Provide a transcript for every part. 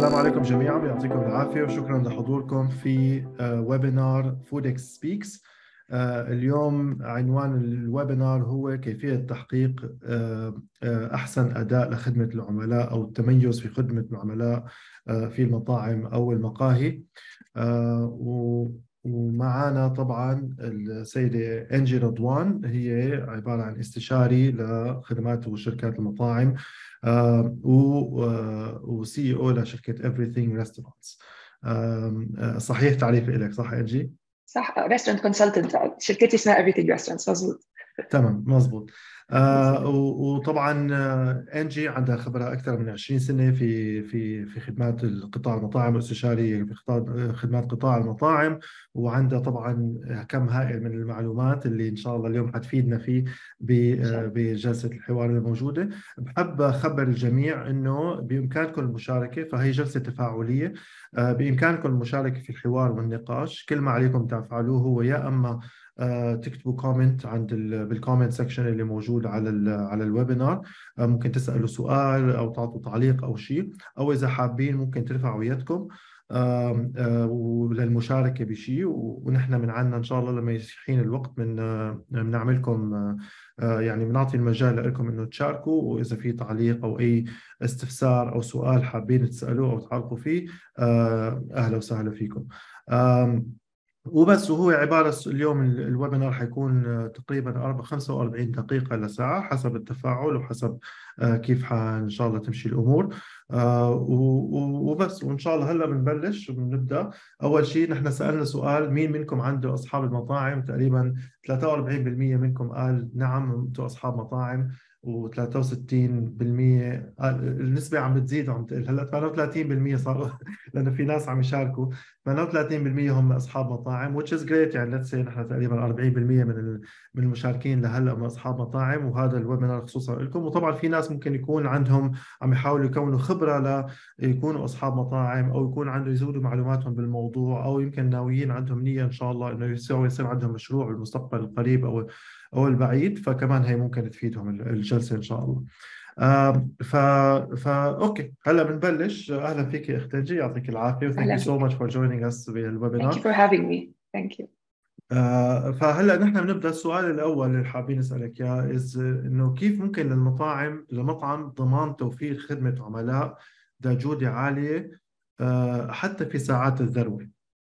السلام عليكم جميعا يعطيكم العافيه وشكرا لحضوركم في ويبينار فودكس سبيكس اليوم عنوان الويبينار هو كيفيه تحقيق آه، آه، احسن اداء لخدمه العملاء او التميز في خدمه العملاء آه، في المطاعم او المقاهي ومعنا طبعا السيدة أنجي رضوان هي عبارة عن استشاري لخدمات وشركات المطاعم وسي او لشركة Everything Restaurants صحيح تعريفي لك صح أنجي؟ صح ريستورانت كونسلتنت شركتي اسمها Everything Restaurants مظبوط تمام مظبوط آه وطبعا آه، انجي عندها خبره اكثر من 20 سنه في في في خدمات القطاع المطاعم واستشاري في خدمات قطاع المطاعم وعندها طبعا كم هائل من المعلومات اللي ان شاء الله اليوم حتفيدنا فيه آه، بجلسه الحوار الموجوده بحب اخبر الجميع انه بامكانكم المشاركه فهي جلسه تفاعليه آه، بامكانكم المشاركه في الحوار والنقاش كل ما عليكم تفعلوه هو يا اما آه، تكتبوا كومنت عند بالكومنت سكشن اللي موجود على ال على الويبينار آه، ممكن تسالوا سؤال او تعطوا تعليق او شيء او اذا حابين ممكن ترفعوا يدكم وللمشاركه بشيء ونحن من عنا ان شاء الله لما يحين الوقت من بنعملكم يعني بنعطي المجال لكم انه تشاركوا واذا في تعليق او اي استفسار او سؤال حابين تسالوه او تعلقوا فيه اهلا وسهلا فيكم. وبس وهو عبارة اليوم الويبينار حيكون آه، تقريبا 45 دقيقة لساعة حسب التفاعل وحسب آه، كيف إن شاء الله تمشي الأمور آه، وبس وإن شاء الله هلا بنبلش وبنبدأ أول شيء نحن سألنا سؤال مين منكم عنده أصحاب المطاعم تقريبا 43% منكم قال نعم أنتم أصحاب مطاعم و63% النسبة عم بتزيد وعم تقل هلا 38% صاروا لأنه في ناس عم يشاركوا 38% هم أصحاب مطاعم which is great يعني let's say نحن تقريبا 40% من من المشاركين لهلا هم أصحاب مطاعم وهذا الويبينار خصوصا لكم وطبعا في ناس ممكن يكون عندهم عم يحاولوا يكونوا خبرة ليكونوا أصحاب مطاعم أو يكون عنده يزودوا معلوماتهم بالموضوع أو يمكن ناويين عندهم نية إن شاا الله إنه يسوي يصير عندهم مشروع بالمستقبل القريب أو او البعيد فكمان هي ممكن تفيدهم الجلسه ان شاء الله ف فا اوكي هلا بنبلش اهلا فيك يا اختي يعطيك العافيه وثانك يو سو ماتش فور جوينينج اس بالويبينار ثانك يو فور هافينج مي ثانك يو فهلا نحن بنبدا السؤال الاول اللي حابين نسالك اياه از انه كيف ممكن للمطاعم لمطعم ضمان توفير خدمه عملاء ذات جوده عاليه uh, حتى في ساعات الذروه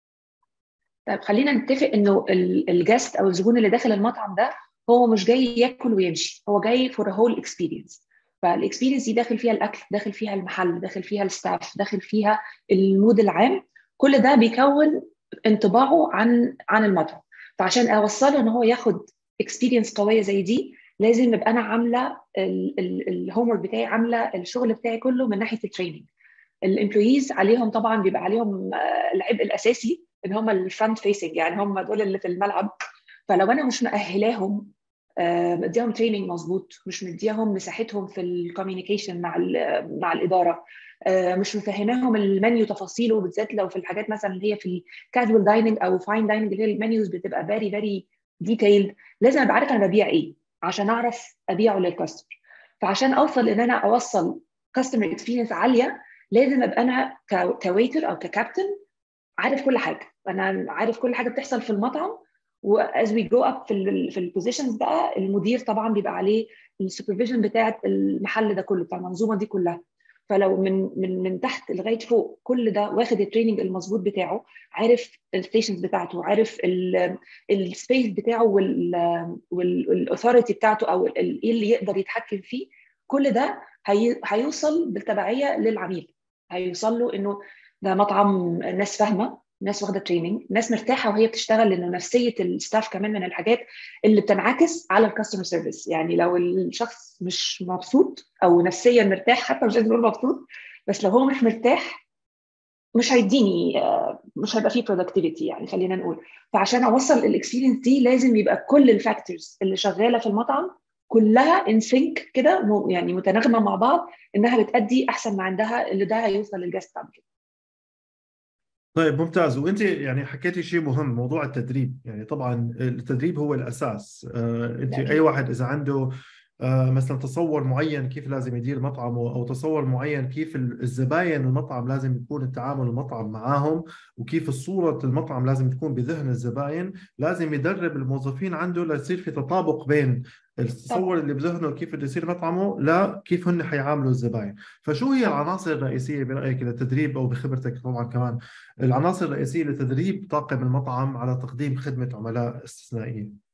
طيب خلينا نتفق انه الجست او الزبون اللي داخل المطعم ده هو مش جاي ياكل ويمشي هو جاي فور هول اكسبيرينس فالاكسبيرينس دي داخل فيها الاكل داخل فيها المحل داخل فيها الستاف داخل فيها المود العام كل ده بيكون انطباعه عن عن المطعم فعشان اوصله ان هو ياخد اكسبيرينس قويه زي دي لازم ابقى انا عامله الهوم ورك بتاعي عامله الشغل بتاعي كله من ناحيه التريننج الامبلويز عليهم طبعا بيبقى عليهم آه، العبء الاساسي ان هم الفرونت فيسنج يعني هم دول اللي في الملعب فلو انا مش مأهلاهم آه، مديهم تريننج مظبوط مش مديهم مساحتهم في الكوميونيكيشن مع مع الاداره آه، مش مفهماهم المنيو تفاصيله بالذات لو في الحاجات مثلا اللي هي في الكاجوال دايننج او فاين دايننج اللي هي المنيوز بتبقى فيري فيري ديتيلد لازم ابقى عارف انا ببيع ايه عشان اعرف ابيعه للكاستمر فعشان اوصل ان انا اوصل كاستمر اكسبيرينس عاليه لازم ابقى انا كويتر او ككابتن عارف كل حاجه انا عارف كل حاجه بتحصل في المطعم واز وي جو اب في ال في البوزيشنز بقى المدير طبعا بيبقى عليه السوبرفيجن بتاعه المحل ده كله بتاع المنظومه دي كلها فلو من من من تحت لغايه فوق كل ده واخد التريننج المظبوط بتاعه عارف الستيشنز بتاعته عارف السبيس بتاعه والاثوريتي بتاعته او ايه اللي يقدر يتحكم فيه كل ده هي هيوصل بالتبعيه للعميل هيوصل له انه ده مطعم ناس فاهمه ناس واخده تريننج ناس مرتاحه وهي بتشتغل لانه نفسيه الستاف كمان من الحاجات اللي بتنعكس على الكاستمر سيرفيس يعني لو الشخص مش مبسوط او نفسيا مرتاح حتى مش لازم مبسوط بس لو هو مش مرتاح مش هيديني مش هيبقى فيه برودكتيفيتي يعني خلينا نقول فعشان اوصل الاكسبيرينس دي لازم يبقى كل الفاكتورز اللي شغاله في المطعم كلها ان سينك كده يعني متناغمه مع بعض انها بتادي احسن ما عندها اللي ده هيوصل للجست بعد كده طيب ممتاز وانت يعني حكيتي شيء مهم موضوع التدريب يعني طبعا التدريب هو الاساس آه، انت اي واحد اذا عنده آه، مثلا تصور معين كيف لازم يدير مطعمه او تصور معين كيف الزباين المطعم لازم يكون التعامل المطعم معاهم وكيف الصورة المطعم لازم تكون بذهن الزباين لازم يدرب الموظفين عنده ليصير في تطابق بين التصور اللي بذهنه كيف بده يصير مطعمه لا كيف هن حيعاملوا الزباين فشو هي العناصر الرئيسية برأيك للتدريب أو بخبرتك طبعا كمان العناصر الرئيسية لتدريب طاقم المطعم على تقديم خدمة عملاء استثنائية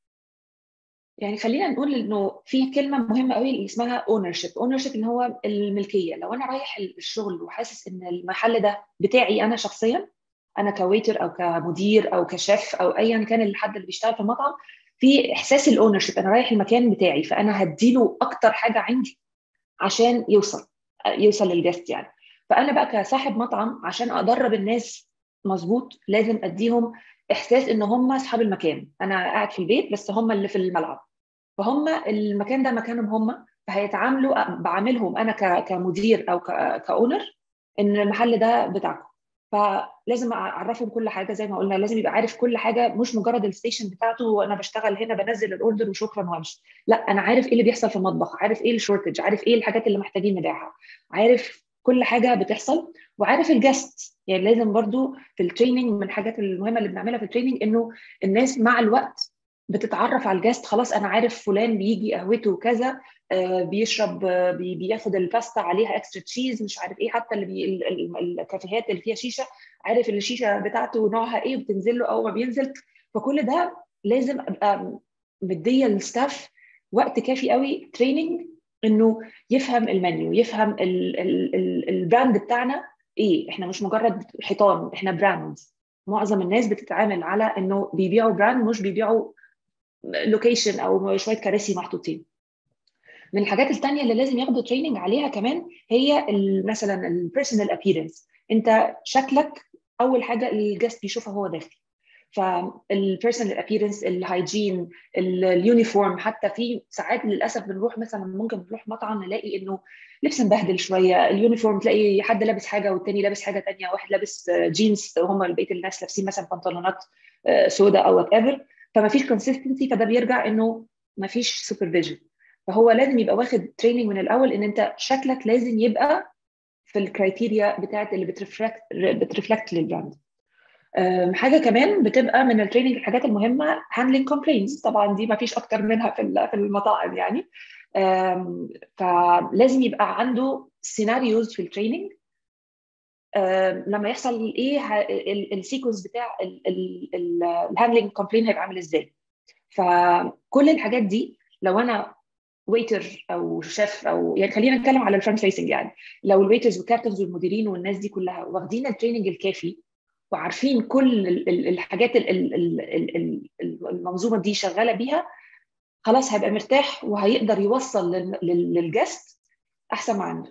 يعني خلينا نقول انه في كلمه مهمه قوي اللي اسمها اونر شيب اونر شيب ان هو الملكيه لو انا رايح الشغل وحاسس ان المحل ده بتاعي انا شخصيا انا كويتر او كمدير او كشيف او ايا كان الحد اللي بيشتغل في المطعم في احساس الاونر شيب انا رايح المكان بتاعي فانا هديله اكتر حاجه عندي عشان يوصل يوصل للجست يعني فانا بقى كصاحب مطعم عشان ادرب الناس مظبوط لازم اديهم احساس ان هم اصحاب المكان انا قاعد في البيت بس هم اللي في الملعب فهم المكان ده مكانهم هم فهيتعاملوا بعاملهم انا كمدير او كاونر ان المحل ده بتاعكم فلازم اعرفهم كل حاجه زي ما قلنا لازم يبقى عارف كل حاجه مش مجرد الستيشن بتاعته وانا بشتغل هنا بنزل الاوردر وشكرا وامشي لا انا عارف ايه اللي بيحصل في المطبخ عارف ايه الشورتج عارف ايه الحاجات اللي محتاجين نبيعها عارف كل حاجه بتحصل وعارف الجست يعني لازم برضو في التريننج من الحاجات المهمه اللي بنعملها في التريننج انه الناس مع الوقت بتتعرف على الجاست خلاص انا عارف فلان بيجي قهوته كذا آه بيشرب آه بي بياخد الباستا عليها اكسترا تشيز مش عارف ايه حتى اللي بي الكافيهات اللي فيها شيشه عارف الشيشه بتاعته نوعها ايه وبتنزل له اول ما بينزل فكل ده لازم ابقى مديه للستاف وقت كافي قوي تريننج انه يفهم المنيو يفهم البراند بتاعنا ايه احنا مش مجرد حيطان احنا براند معظم الناس بتتعامل على انه بيبيعوا براند مش بيبيعوا لوكيشن او شويه كراسي محطوطين من الحاجات الثانيه اللي لازم ياخدوا تريننج عليها كمان هي مثلا البيرسونال ابييرنس انت شكلك اول حاجه الجست بيشوفها هو داخل فالبيرسونال ابييرنس الهايجين اليونيفورم حتى في ساعات للاسف بنروح مثلا ممكن بنروح مطعم نلاقي انه لبس مبهدل شويه اليونيفورم تلاقي حد لابس حاجه والتاني لابس حاجه ثانيه واحد لابس جينز وهم بقيه الناس لابسين مثلا بنطلونات سوداء او وات ايفر فما فيش كونسيستنسي فده بيرجع انه ما فيش سوبرفيجن فهو لازم يبقى واخد تريننج من الاول ان انت شكلك لازم يبقى في الكرايتيريا بتاعت اللي بترفلكت بترفلكت للبراند حاجه كمان بتبقى من التريننج الحاجات المهمه هاندلنج كومبلينز طبعا دي ما فيش اكتر منها في في المطاعم يعني فلازم يبقى عنده سيناريوز في التريننج لما يحصل ايه السيكونس بتاع الهاندلنج كومبلين هيبقى عامل ازاي فكل الحاجات دي لو انا ويتر او شيف او يعني خلينا نتكلم على الفرونت فيسنج يعني لو الويترز والكابتنز والمديرين والناس دي كلها واخدين التريننج الكافي وعارفين كل الحاجات المنظومه دي شغاله بيها خلاص هيبقى مرتاح وهيقدر يوصل للجست احسن ما عنده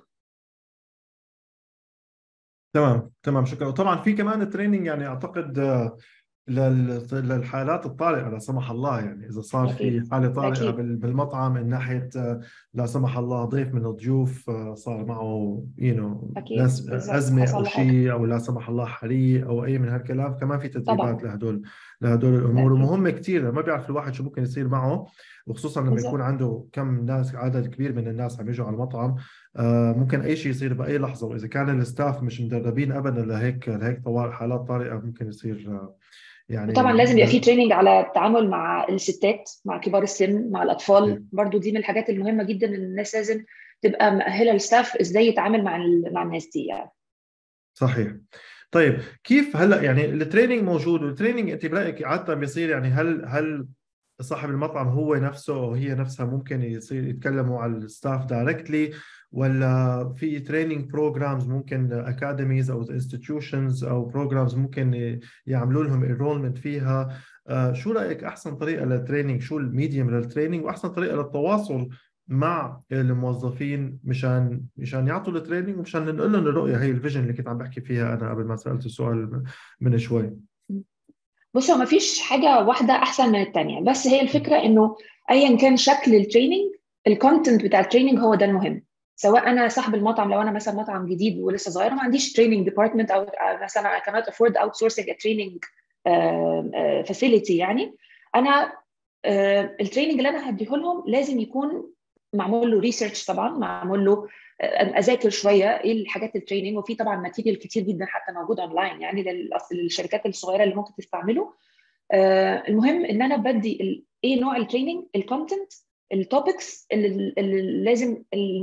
تمام تمام شكرا وطبعا في كمان التريننج يعني اعتقد للحالات الطارئه لا سمح الله يعني اذا صار في حاله طارئه بالمطعم من ناحيه لا سمح الله ضيف من الضيوف صار معه يو نو ازمه او شيء او لا سمح الله حريق او اي من هالكلام كمان في تدريبات لهدول لهدول الامور ومهمه كثير ما بيعرف الواحد شو ممكن يصير معه وخصوصا لما يكون عنده كم ناس عدد كبير من الناس عم يجوا على المطعم ممكن اي شيء يصير باي لحظه واذا كان الستاف مش مدربين ابدا لهيك لهيك طوارئ حالات طارئه ممكن يصير يعني طبعا لازم يبقى في تريننج على التعامل مع الستات مع كبار السن مع الاطفال برضو دي من الحاجات المهمه جدا ان الناس لازم تبقى مؤهله الستاف ازاي يتعامل مع مع الناس دي يعني صحيح طيب كيف هلا يعني التريننج موجود والتريننج انت برايك عاده بيصير يعني هل هل صاحب المطعم هو نفسه او هي نفسها ممكن يصير يتكلموا على الستاف دايركتلي ولا في تريننج بروجرامز ممكن اكاديميز او انستتيوشنز او بروجرامز ممكن يعملوا لهم انرولمنت فيها شو رايك احسن طريقه للتريننج شو الميديوم للتريننج واحسن طريقه للتواصل مع الموظفين مشان مشان يعطوا التريننج ومشان ننقل لهم الرؤيه هي الفيجن اللي كنت عم بحكي فيها انا قبل ما سالت السؤال من شوي بص هو ما فيش حاجه واحده احسن من الثانيه بس هي الفكره انه ايا كان شكل التريننج الكونتنت بتاع التريننج هو ده المهم سواء انا صاحب المطعم لو انا مثلا مطعم جديد ولسه صغير ما عنديش تريننج ديبارتمنت او مثلا I cannot afford outsourcing a training facility يعني انا التريننج اللي انا هديه لهم لازم يكون معمول له ريسيرش طبعا معمول له اذاكر شويه ايه الحاجات التريننج وفي طبعا ماتيريال كتير جدا حتى موجود اونلاين يعني للشركات الصغيره اللي ممكن تستعمله المهم ان انا بدي ايه نوع التريننج الكونتنت التوبكس اللي, اللي لازم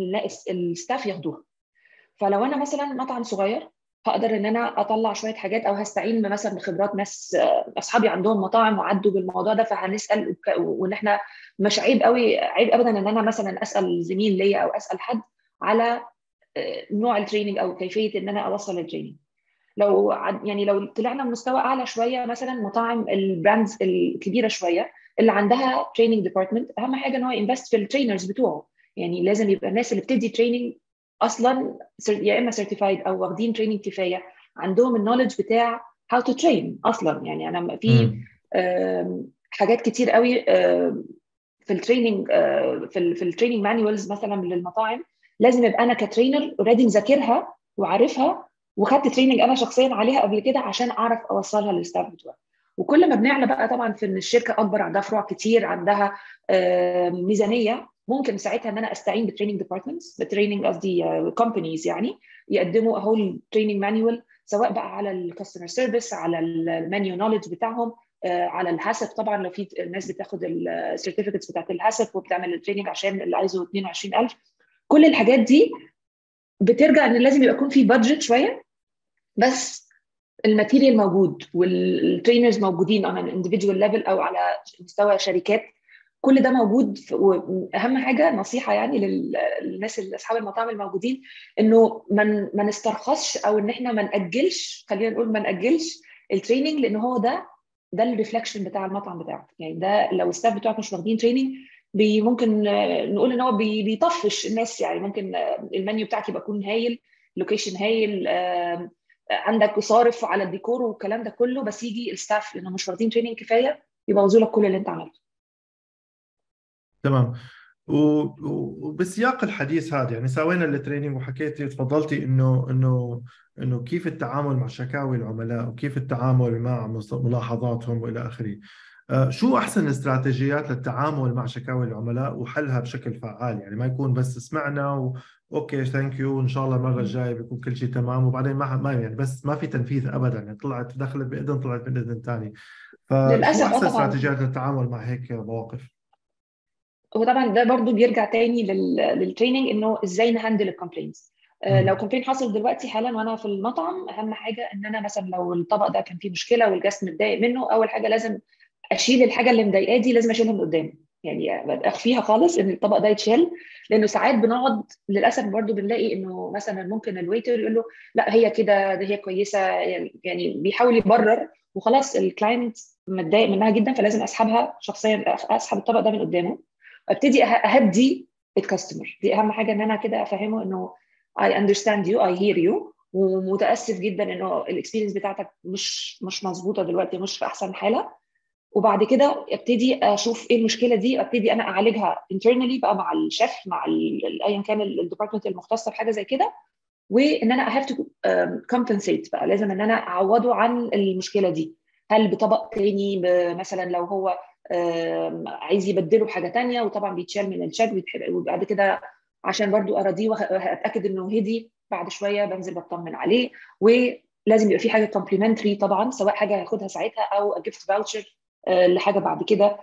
الستاف ياخدوها فلو انا مثلا مطعم صغير هقدر ان انا اطلع شويه حاجات او هستعين مثلا بخبرات ناس اصحابي عندهم مطاعم وعدوا بالموضوع ده فهنسال وان احنا مش عيب قوي عيب ابدا ان انا مثلا اسال زميل ليا او اسال حد على نوع التريننج او كيفيه ان انا اوصل التريننج لو يعني لو طلعنا مستوى اعلى شويه مثلا مطاعم البراندز الكبيره شويه اللي عندها تريننج ديبارتمنت اهم حاجه ان هو انفست في الترينرز بتوعه يعني لازم يبقى الناس اللي بتدي تريننج اصلا يا اما سيرتيفايد او واخدين تريننج كفايه عندهم النولج بتاع هاو تو ترين اصلا يعني انا في حاجات كتير قوي في التريننج في في التريننج مانيوالز مثلا للمطاعم لازم يبقى انا كترينر اوريدي مذاكرها وعارفها وخدت تريننج انا شخصيا عليها قبل كده عشان اعرف اوصلها للستاف بتوعي وكل ما بنعلى بقى طبعا في ان الشركه اكبر عندها فروع كتير عندها ميزانيه ممكن ساعتها ان انا استعين بتريننج ديبارتمنتس بتريننج قصدي كومبانيز يعني يقدموا هول تريننج مانيوال سواء بقى على الكاستمر سيرفيس على المانيو نولج بتاعهم على الهاسب طبعا لو في ناس بتاخد السيرتيفيكتس بتاعت الهاسب وبتعمل التريننج عشان الايزو 22000 كل الحاجات دي بترجع ان لازم يبقى يكون في بادجت شويه بس الماتيريال موجود والترينرز موجودين on an individual level او على مستوى شركات كل ده موجود واهم حاجه نصيحه يعني للناس اللي اصحاب المطاعم الموجودين انه ما ما نسترخصش او ان احنا ما ناجلش خلينا نقول ما ناجلش التريننج لان هو ده ده الريفلكشن بتاع المطعم بتاعك يعني ده لو الستاف بتوعك مش واخدين تريننج بي ممكن نقول ان هو بي بيطفش الناس يعني ممكن المنيو بتاعك يبقى يكون هايل لوكيشن هايل عندك صارف على الديكور والكلام ده كله بس يجي الستاف لانه مش واخدين تريننج كفايه يبوظوا لك كل اللي انت عملته تمام وبسياق الحديث هذا يعني سوينا التريننج وحكيتي تفضلتي انه انه انه كيف التعامل مع شكاوي العملاء وكيف التعامل مع ملاحظاتهم والى اخره شو احسن الاستراتيجيات للتعامل مع شكاوي العملاء وحلها بشكل فعال يعني ما يكون بس سمعنا و... اوكي ثانك يو ان شاء الله المره الجايه بيكون كل شيء تمام وبعدين ما ما يعني بس ما في تنفيذ ابدا يعني طلعت دخلت باذن طلعت من اذن ثاني فشو احسن استراتيجيات للتعامل مع هيك مواقف؟ وطبعا ده برضو بيرجع تاني للتريننج انه ازاي نهندل الكومبلينز لو كومبلين حصل دلوقتي حالا وانا في المطعم اهم حاجه ان انا مثلا لو الطبق ده كان فيه مشكله والجاست متضايق منه اول حاجه لازم اشيل الحاجه اللي مضايقاه دي لازم اشيلها من قدام يعني اخفيها خالص ان الطبق ده يتشال لانه ساعات بنقعد للاسف برضو بنلاقي انه مثلا ممكن الويتر يقول له لا هي كده ده هي كويسه يعني بيحاول يبرر وخلاص الكلاينت متضايق منها جدا فلازم اسحبها شخصيا اسحب الطبق ده من قدامه ابتدي اهدي الكاستمر دي اهم حاجه ان انا كده افهمه انه I understand you I hear you ومتاسف جدا انه الاكسبيرينس بتاعتك مش مش مظبوطه دلوقتي مش في احسن حاله وبعد كده ابتدي اشوف ايه المشكله دي ابتدي انا اعالجها internally بقى مع الشيف مع ايا كان الديبارتمنت المختصه بحاجه زي كده وان انا I have to compensate بقى لازم ان انا اعوضه عن المشكله دي هل بطبق تاني مثلا لو هو عايز يبدله بحاجه تانية وطبعا بيتشال من الشيك وبعد كده عشان برضو اراضيه واتاكد انه هدي بعد شويه بنزل بطمن عليه ولازم يبقى في حاجه كومبلمنتري طبعا سواء حاجه هاخدها ساعتها او جيفت فاوتشر لحاجه بعد كده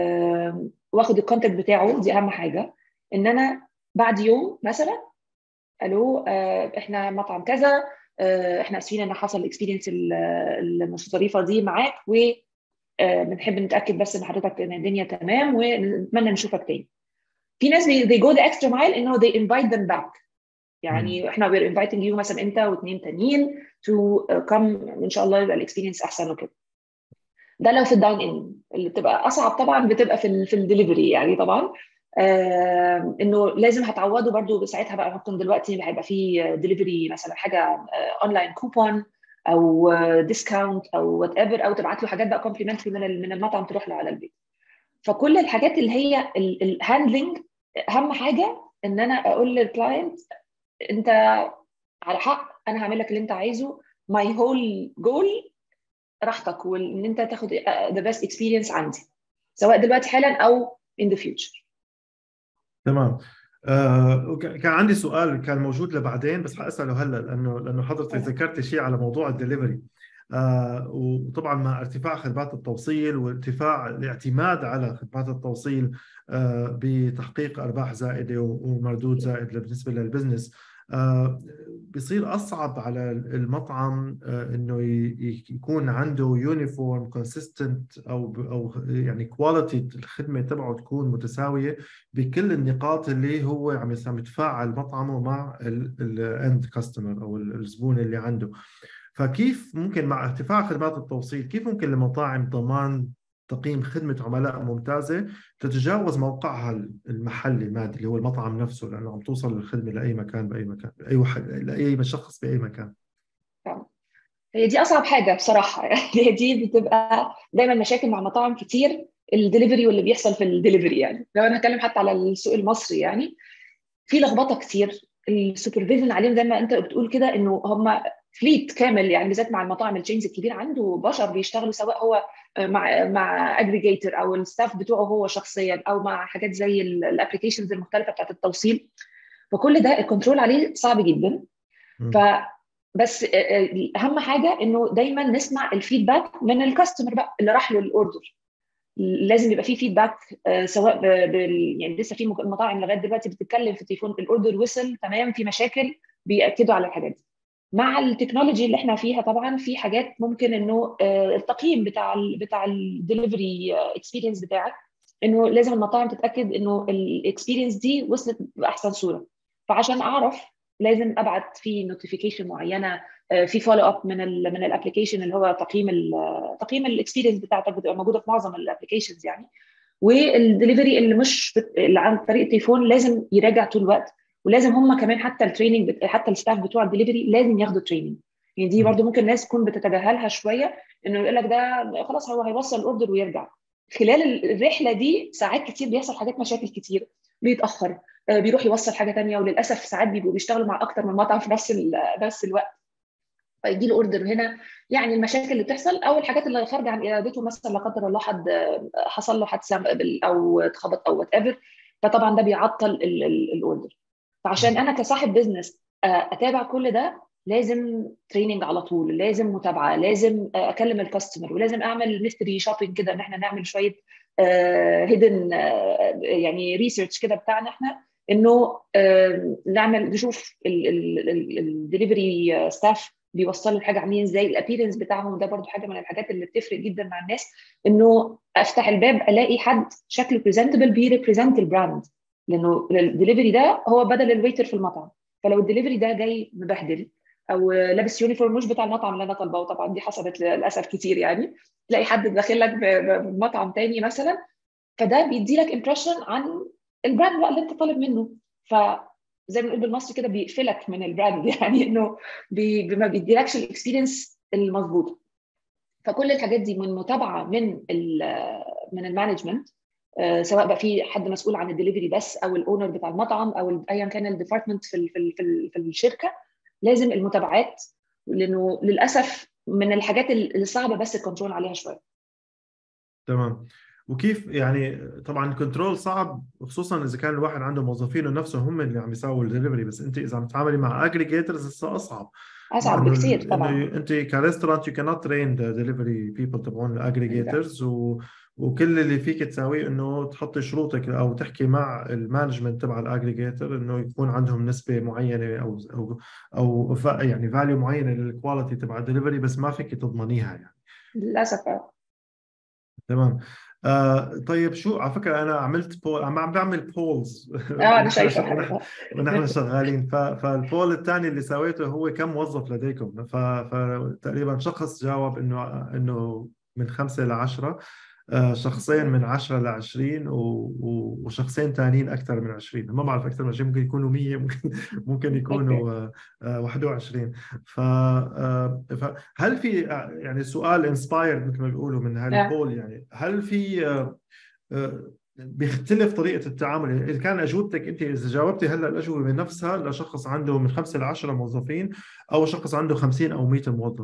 واخد الكونتاكت بتاعه دي اهم حاجه ان انا بعد يوم مثلا الو احنا مطعم كذا احنا اسفين ان حصل الاكسبيرينس المش ظريفه دي معاك و بنحب نتاكد بس ان حضرتك ان الدنيا تمام ونتمنى نشوفك تاني في ناس they go the extra mile انه they invite them back يعني م. احنا we're inviting you مثلا انت واثنين تانيين to come ان شاء الله يبقى الاكسبيرينس احسن وكده ده لو في الداين ان اللي بتبقى اصعب طبعا بتبقى في ال في الدليفري يعني طبعا آه انه لازم هتعوضوا برضو ساعتها بقى ممكن دلوقتي هيبقى في دليفري مثلا حاجه اونلاين كوبون او ديسكاونت او وات ايفر او تبعت له حاجات بقى كومبلمنتري من من المطعم تروح له على البيت فكل الحاجات اللي هي الهاندلنج اهم حاجه ان انا اقول للكلاينت انت على حق انا هعمل لك اللي انت عايزه ماي هول جول راحتك وان انت تاخد ذا بيست اكسبيرينس عندي سواء دلوقتي حالا او in the future تمام آه كان عندي سؤال كان موجود لبعدين بس حاساله هلا لانه لانه حضرتك ذكرت شيء على موضوع الدليفري آه وطبعا مع ارتفاع خدمات التوصيل وارتفاع الاعتماد على خدمات التوصيل آه بتحقيق ارباح زائده ومردود زائد بالنسبه للبزنس آه، بصير اصعب على المطعم آه، انه يكون عنده يونيفورم كونسيستنت او او يعني كواليتي الخدمه تبعه تكون متساويه بكل النقاط اللي هو عم يتفاعل مطعمه مع الاند كاستمر او الزبون اللي عنده فكيف ممكن مع ارتفاع خدمات التوصيل كيف ممكن لمطاعم ضمان تقييم خدمة عملاء ممتازة تتجاوز موقعها المحلي المادي اللي هو المطعم نفسه لأنه عم توصل الخدمة لأي مكان بأي مكان لأي واحد لأي شخص بأي مكان هي دي أصعب حاجة بصراحة يعني دي بتبقى دايما مشاكل مع مطاعم كتير الدليفري واللي بيحصل في الدليفري يعني لو أنا هتكلم حتى على السوق المصري يعني في لخبطة كتير السوبرفيجن عليهم زي ما انت بتقول كده انه هم فليت كامل يعني بالذات مع المطاعم التشينز الكبير عنده بشر بيشتغلوا سواء هو مع مع اجريجيتور او الستاف بتوعه هو شخصيا او مع حاجات زي الابلكيشنز المختلفه بتاعت التوصيل فكل ده الكنترول عليه صعب جدا ف بس اهم حاجه انه دايما نسمع الفيدباك من الكاستمر بقى اللي راح له الاوردر لازم يبقى في فيدباك سواء بال يعني لسه في مطاعم لغايه دلوقتي بتتكلم في التليفون الاوردر وصل تمام في مشاكل بياكدوا على الحاجات دي مع التكنولوجي اللي احنا فيها طبعا في حاجات ممكن انه آه، التقييم بتاع ال بتاع الدليفري اكسبيرينس بتاعك انه لازم المطاعم تتاكد انه الاكسبيرينس دي وصلت باحسن صوره فعشان اعرف لازم ابعت في نوتيفيكيشن معينه آه، في فولو اب من ال من الابلكيشن اللي هو تقييم ال تقييم الاكسبيرينس بتاعتك بتبقى موجوده في معظم الابلكيشنز يعني والدليفري اللي مش اللي عن طريق التليفون لازم يراجع طول الوقت ولازم هم كمان حتى التريننج حتى الستاف بتوع الدليفري لازم ياخدوا تريننج يعني دي برضو ممكن الناس تكون بتتجاهلها شويه انه يقول لك ده خلاص هو هيوصل الاوردر ويرجع خلال الرحله دي ساعات كتير بيحصل حاجات مشاكل كتير بيتاخر آه، بيروح يوصل حاجه ثانيه وللاسف ساعات بيبقوا بيشتغلوا مع اكتر من مطعم في نفس نفس الوقت فيجي له اوردر هنا يعني المشاكل اللي بتحصل او الحاجات اللي خارجه عن ارادته مثلا لا قدر الله حد حصل له حادثه او اتخبط او وات ايفر فطبعا ده بيعطل الاوردر فعشان انا كصاحب بزنس آه، اتابع كل ده لازم تريننج على طول لازم متابعه لازم آه، اكلم الكاستمر ولازم اعمل ميستري شوبينج كده ان احنا نعمل شويه هيدن آه، يعني ريسيرش كده بتاعنا احنا انه نعمل نشوف الدليفري ستاف بيوصلوا الحاجه عاملين ازاي الابيرنس بتاعهم ده برضو حاجه من الحاجات اللي بتفرق جدا مع الناس انه افتح الباب الاقي حد شكله بريزنتبل بيريبريزنت البراند لانه الدليفري ده هو بدل الويتر في المطعم فلو الدليفري ده جاي مبهدل او لابس يونيفورم مش بتاع المطعم اللي انا طالباه وطبعا دي حصلت للاسف كتير يعني تلاقي حد داخل لك بمطعم تاني مثلا فده بيدي لك امبريشن عن البراند بقى اللي انت طالب منه ف زي ما بنقول بالمصري كده بيقفلك من البراند يعني انه بي ما بيديلكش الاكسبيرينس المظبوطه فكل الحاجات دي من متابعه من ال من المانجمنت آه، سواء بقى في حد مسؤول عن الدليفري بس او الاونر بتاع المطعم او ايا كان الديبارتمنت في في في, في الشركه لازم المتابعات لانه للاسف من الحاجات اللي صعبه بس الكنترول عليها شويه تمام وكيف يعني طبعا الكنترول صعب خصوصا اذا كان الواحد عنده موظفينه نفسه هم اللي عم يساووا الدليفري بس انت اذا عم تتعاملي مع اجريجيترز اصعب اصعب بكثير طبعا انت كريستورانت يو كانت ترين ذا دليفري بيبل تبعون الاجريجيترز و وكل اللي فيك تساويه انه تحطي شروطك او تحكي مع المانجمنت تبع الاجريجيتور انه يكون عندهم نسبه معينه او او او يعني فاليو معينه للكواليتي تبع الدليفري بس ما فيك تضمنيها يعني للاسف تمام آه طيب شو على فكره انا عملت بول عم بعمل بولز اه انا شايفه ونحن شغالين فالبول الثاني اللي سويته هو كم موظف لديكم فتقريبا شخص جاوب انه انه من خمسه ل 10 آه، شخصين من 10 ل 20 وشخصين ثانيين اكثر من 20 ما بعرف اكثر من 20 ممكن يكونوا 100 ممكن ممكن يكونوا 21 آه، ف فهل في يعني سؤال انسبايرد مثل ما بيقولوا من هالبول يعني هل في آه، بيختلف طريقه التعامل يعني اذا كان اجوبتك انت اذا جاوبتي هلا الاجوبه من نفسها لشخص عنده من 5 ل 10 موظفين او شخص عنده 50 او 100 موظف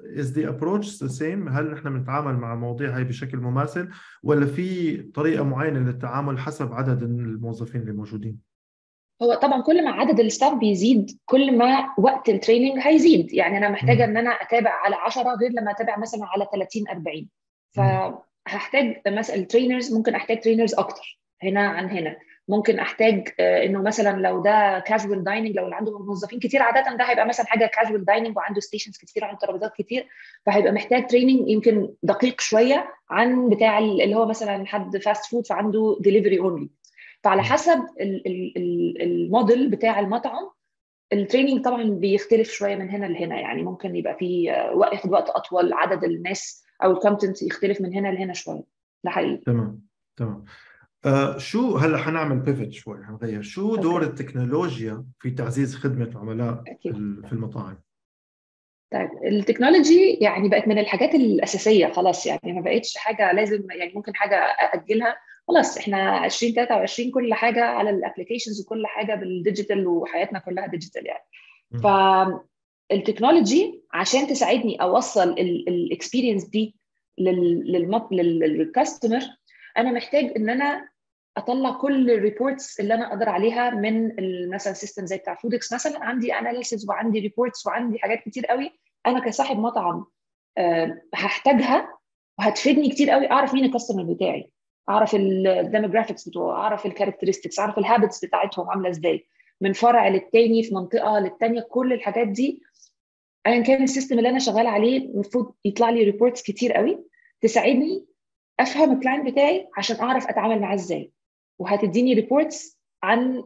is the approach the same هل نحن بنتعامل مع المواضيع هاي بشكل مماثل ولا في طريقه معينه للتعامل حسب عدد الموظفين اللي موجودين هو طبعا كل ما عدد الستاف بيزيد كل ما وقت التريننج هيزيد يعني انا محتاجه ان انا اتابع على 10 غير لما اتابع مثلا على 30 40 فهحتاج مثلا الترينرز ممكن احتاج ترينرز اكتر هنا عن هنا ممكن احتاج آه، انه مثلا لو ده كاجوال دايننج لو اللي عنده موظفين كتير عاده ده هيبقى مثلا حاجه كاجوال دايننج وعنده ستيشنز كتير وعنده ترابيزات كتير فهيبقى محتاج تريننج يمكن دقيق شويه عن بتاع اللي هو مثلا حد فاست فود فعنده ديليفري اونلي فعلى حسب الموديل بتاع المطعم التريننج طبعا بيختلف شويه من هنا لهنا يعني ممكن يبقى في آه، ياخد وقت اطول عدد الناس او الكونتنت يختلف من هنا لهنا شويه ده حقيقي تمام تمام آه شو هلا حنعمل بيفت شوي حنغير شو دور التكنولوجيا في تعزيز خدمه العملاء أكيد. في المطاعم طيب التكنولوجي يعني بقت من الحاجات الاساسيه خلاص يعني ما بقتش حاجه لازم يعني ممكن حاجه اجلها خلاص احنا 2023 كل حاجه على الابلكيشنز وكل حاجه بالديجيتال وحياتنا كلها ديجيتال يعني فالتكنولوجي عشان تساعدني اوصل الاكسبيرينس دي للكاستمر انا محتاج ان انا اطلع كل الريبورتس اللي انا اقدر عليها من مثلا سيستم زي بتاع فودكس مثلا عندي اناليسيز وعندي ريبورتس وعندي حاجات كتير قوي انا كصاحب مطعم آه، هحتاجها وهتفيدني كتير قوي اعرف مين الكاستمر بتاعي اعرف الديموغرافيكس بتوعه اعرف الكاركترستكس اعرف الهابتس بتاعتهم عامله ازاي من فرع للتاني في منطقه للتانيه كل الحاجات دي ايا كان السيستم اللي انا شغال عليه المفروض يطلع لي ريبورتس كتير قوي تساعدني افهم الكلاينت بتاعي عشان اعرف اتعامل معاه ازاي وهتديني ريبورتس عن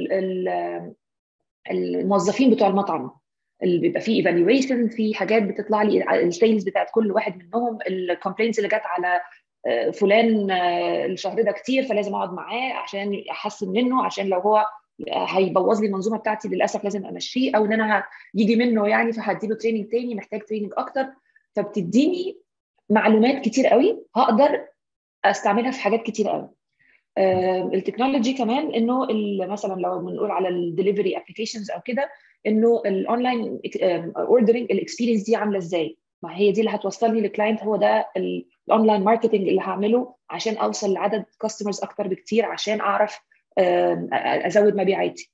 الموظفين بتوع المطعم اللي بيبقى فيه ايفالويشن في حاجات بتطلع لي السيلز بتاعت كل واحد منهم الكومبلينتس اللي جت على آه، فلان آه، الشهر ده كتير فلازم اقعد معاه عشان احسن منه عشان لو هو هيبوظ لي المنظومه بتاعتي للاسف لازم امشيه او ان انا يجي منه يعني فهديله تريننج تاني محتاج تريننج اكتر فبتديني معلومات كتير قوي هقدر استعملها في حاجات كتير قوي التكنولوجي كمان انه مثلا لو بنقول على الدليفري ابلكيشنز او كده انه الاونلاين اوردرنج الاكسبيرينس دي عامله ازاي ما هي دي اللي هتوصل لي للكلاينت هو ده الاونلاين ماركتنج اللي هعمله عشان اوصل لعدد كاستمرز اكتر بكتير عشان اعرف ازود مبيعاتي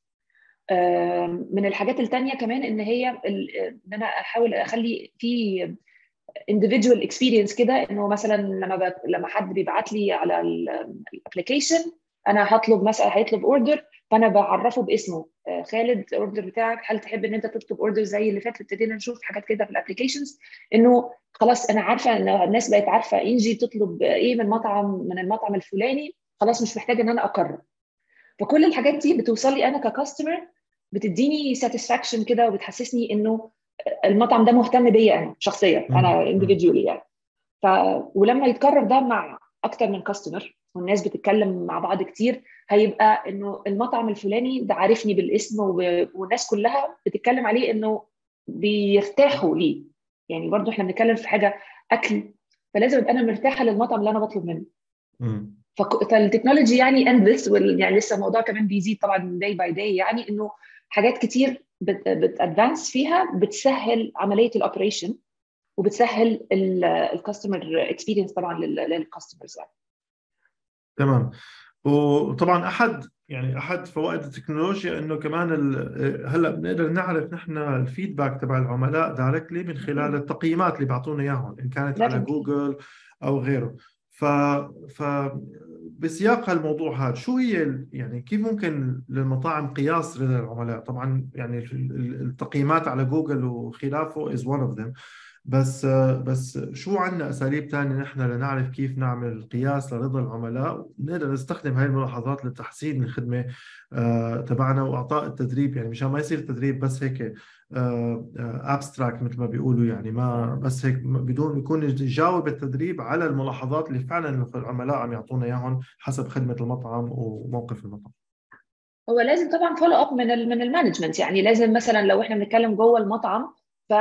من الحاجات الثانيه كمان ان هي ان انا احاول اخلي في individual experience كده انه مثلا لما ب... لما حد بيبعت لي على الابلكيشن انا هطلب مثلا هيطلب اوردر فانا بعرفه باسمه آه، خالد الاوردر بتاعك هل تحب ان انت تطلب اوردر زي اللي فات ابتدينا نشوف حاجات كده في الابلكيشنز انه خلاص انا عارفه ان الناس بقت عارفه انجي تطلب ايه من مطعم من المطعم الفلاني خلاص مش محتاجه ان انا اقرر فكل الحاجات دي بتوصل لي انا ككاستمر بتديني ساتسفاكشن كده وبتحسسني انه المطعم ده مهتم بيا انا شخصيا انا انديفيديولي يعني ف ولما يتكرر ده مع اكتر من كاستمر والناس بتتكلم مع بعض كتير هيبقى انه المطعم الفلاني ده عارفني بالاسم والناس كلها بتتكلم عليه انه بيرتاحوا ليه يعني برضو احنا بنتكلم في حاجه اكل فلازم ابقى انا مرتاحه للمطعم اللي انا بطلب منه فالتكنولوجي يعني اندلس يعني لسه الموضوع كمان بيزيد طبعا داي باي داي يعني انه حاجات كتير بتادفانس فيها بتسهل عمليه الاوبريشن وبتسهل الكاستمر اكسبيرينس طبعا للكاستمرز يعني. تمام وطبعا احد يعني احد فوائد التكنولوجيا انه كمان هلا بنقدر نعرف نحن الفيدباك تبع العملاء دايركتلي من خلال التقييمات اللي بيعطونا اياهم ان كانت على جوجل او غيره ف ف بسياق هالموضوع هذا شو هي يعني كيف ممكن للمطاعم قياس رضا العملاء طبعا يعني التقييمات على جوجل وخلافه is one of them بس بس شو عندنا اساليب ثانيه نحن لنعرف كيف نعمل قياس لرضا العملاء ونقدر نستخدم هاي الملاحظات لتحسين الخدمه آه، تبعنا واعطاء التدريب يعني مشان ما يصير التدريب بس هيك ابستراكت آه، آه، مثل ما بيقولوا يعني ما بس هيك بدون يكون يجاوب التدريب على الملاحظات اللي فعلا العملاء عم يعطونا اياهم حسب خدمه المطعم وموقف المطعم هو لازم طبعا فولو اب من من المانجمنت يعني لازم مثلا لو احنا بنتكلم جوه المطعم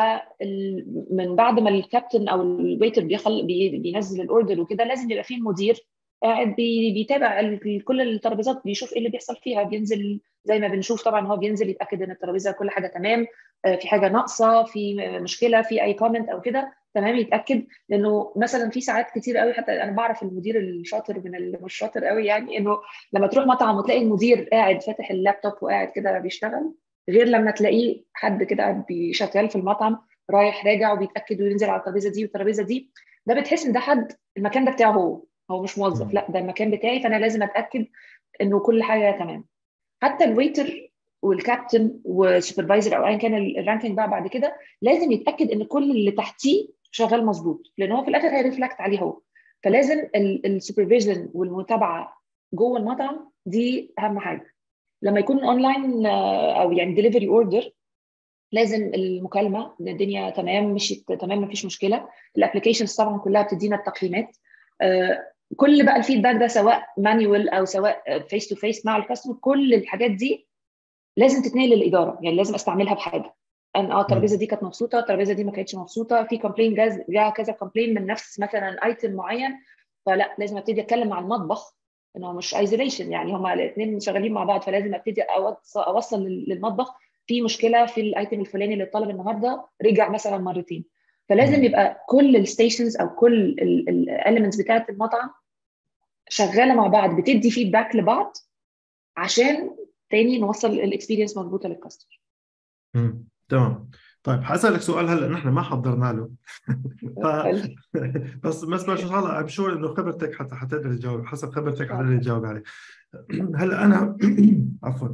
فمن بعد ما الكابتن او الويتر بيخل بينزل الاوردر وكده لازم يبقى فيه المدير قاعد بيتابع كل الترابيزات بيشوف ايه اللي بيحصل فيها بينزل زي ما بنشوف طبعا هو بينزل يتاكد ان الترابيزه كل حاجه تمام في حاجه ناقصه في مشكله في اي كومنت او كده تمام يتاكد لانه مثلا في ساعات كتير قوي حتى انا بعرف المدير الشاطر من اللي مش شاطر قوي يعني انه لما تروح مطعم وتلاقي المدير قاعد فاتح اللابتوب وقاعد كده بيشتغل غير لما تلاقيه حد كده قاعد بيشتغل في المطعم رايح راجع وبيتاكد وينزل على الترابيزه دي والترابيزه دي ده بتحس ان ده حد المكان ده بتاعه هو هو مش موظف لا ده المكان بتاعي فانا لازم اتاكد انه كل حاجه تمام حتى الويتر والكابتن والسوبرفايزر او ايا كان الرانكينج بقى بعد كده لازم يتاكد ان كل اللي تحتيه شغال مظبوط لان هو في الاخر هيرفلكت عليه هو فلازم السوبرفيجن والمتابعه جوه المطعم دي اهم حاجه لما يكون اونلاين او يعني ديليفري اوردر لازم المكالمه ان الدنيا تمام مشيت تمام مفيش مشكله الابلكيشنز طبعا كلها بتدينا التقييمات كل بقى الفيدباك ده سواء مانيوال او سواء فيس تو فيس مع الكاستمر كل الحاجات دي لازم تتنقل للاداره يعني لازم استعملها بحاجه ان اه الترابيزه دي كانت مبسوطه الترابيزه دي ما كانتش مبسوطه في كومبلين جاز جاء كذا كومبلين من نفس مثلا ايتم معين فلا لازم ابتدي اتكلم مع المطبخ انه مش ايزوليشن يعني هما الاثنين شغالين مع بعض فلازم ابتدي اوصل للمطبخ في مشكله في الايتم الفلاني اللي اتطلب النهارده رجع مثلا مرتين فلازم يبقى كل الستيشنز او كل الاليمنتس بتاعه المطعم شغاله مع بعض بتدي فيدباك لبعض عشان تاني نوصل الاكسبيرينس مضبوطه للكاستمر تمام طيب حاسالك سؤال هلا نحن ما حضرنا له ف... بس بس ما شاء الله ام شور انه خبرتك حتى حتقدر تجاوب حسب خبرتك حتقدر تجاوب عليه هلا انا عفوا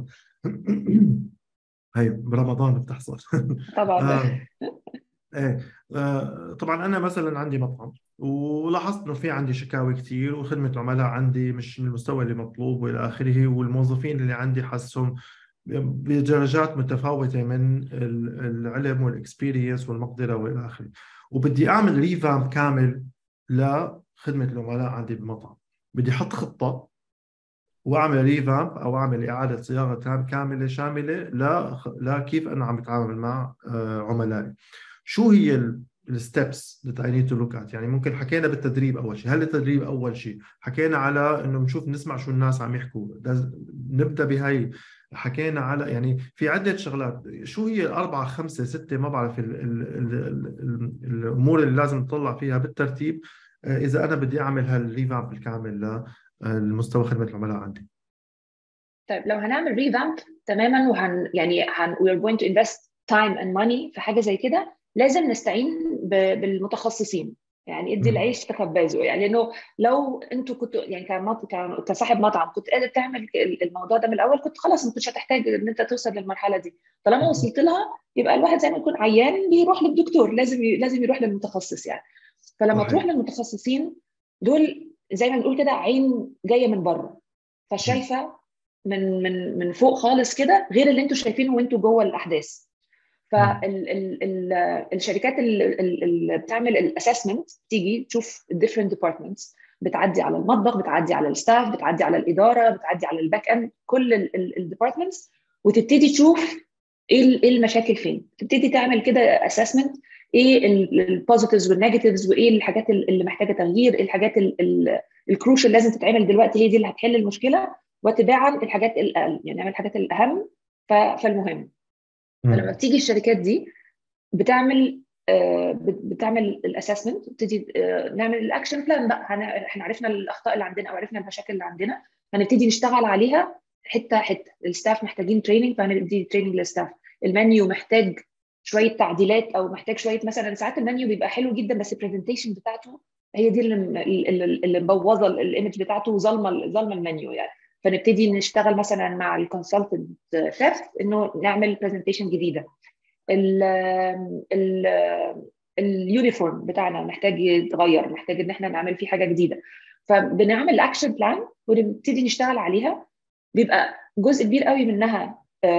هي برمضان بتحصل طبعا ايه آه طبعا انا مثلا عندي مطعم ولاحظت انه في عندي شكاوي كثير وخدمه العملاء عندي مش من المستوى اللي مطلوب والى اخره والموظفين اللي عندي حاسهم بدرجات متفاوته من العلم والاكسبيرينس والمقدره والى اخره وبدي اعمل ريفامب كامل لخدمه العملاء عندي بالمطعم بدي احط خطه واعمل ريفامب او اعمل اعاده صياغه كامله شامله لا لا كيف انا عم بتعامل مع عملائي شو هي الستبس that I need to look at يعني ممكن حكينا بالتدريب اول شيء هل التدريب اول شيء حكينا على انه بنشوف نسمع شو الناس عم يحكوا نبدا بهي حكينا على يعني في عده شغلات شو هي الاربعه خمسه سته ما بعرف ال ال ال ال الامور اللي لازم نطلع فيها بالترتيب اذا انا بدي اعمل هالريفامب الكامل للمستوى خدمه العملاء عندي طيب لو هنعمل ريفامب تماما وهن يعني هن we are going to invest time and money في حاجه زي كده لازم نستعين بالمتخصصين يعني ادي العيش تخبزه يعني انه لو انتوا كنتوا يعني كمط... كصاحب مطعم كنت قادر تعمل الموضوع ده من الاول كنت خلاص ما كنتش هتحتاج ان انت توصل للمرحله دي طالما وصلت لها يبقى الواحد زي ما يكون عيان بيروح للدكتور لازم ي... لازم يروح للمتخصص يعني فلما صحيح. تروح للمتخصصين دول زي ما بنقول كده عين جايه من بره فشايفه من من من فوق خالص كده غير اللي انتوا شايفينه وانتوا جوه الاحداث فالشركات اللي بتعمل الاسسمنت تيجي تشوف الديفرنت ديبارتمنتس بتعدي على المطبخ بتعدي على الستاف بتعدي على الاداره بتعدي على الباك اند كل الديبارتمنتس وتبتدي تشوف ايه المشاكل فين تبتدي تعمل كده اسسمنت ايه البوزيتيفز والنيجاتيفز وايه الحاجات اللي محتاجه تغيير ايه الحاجات الكروشال لازم تتعمل دلوقتي هي دي اللي هتحل المشكله وتباعا الحاجات الاقل يعني نعمل الحاجات الاهم فالمهم فلما بتيجي الشركات دي بتعمل بتعمل الاسسمنت بتبتدي نعمل الاكشن بلان بقى احنا عرفنا الاخطاء اللي عندنا او عرفنا المشاكل اللي عندنا هنبتدي نشتغل عليها حته حته الستاف محتاجين تريننج فهنبتدي تريننج للستاف المنيو محتاج شويه تعديلات او محتاج شويه مثلا ساعات المنيو بيبقى حلو جدا بس البرزنتيشن بتاعته هي دي اللي اللي مبوظه الايمج بتاعته وظالمه ظالمه المنيو يعني فنبتدي نشتغل مثلا مع الكونسلتنت شيف انه نعمل برزنتيشن جديده ال ال اليونيفورم بتاعنا محتاج يتغير محتاج ان احنا نعمل فيه حاجه جديده فبنعمل اكشن بلان ونبتدي نشتغل عليها بيبقى جزء كبير قوي منها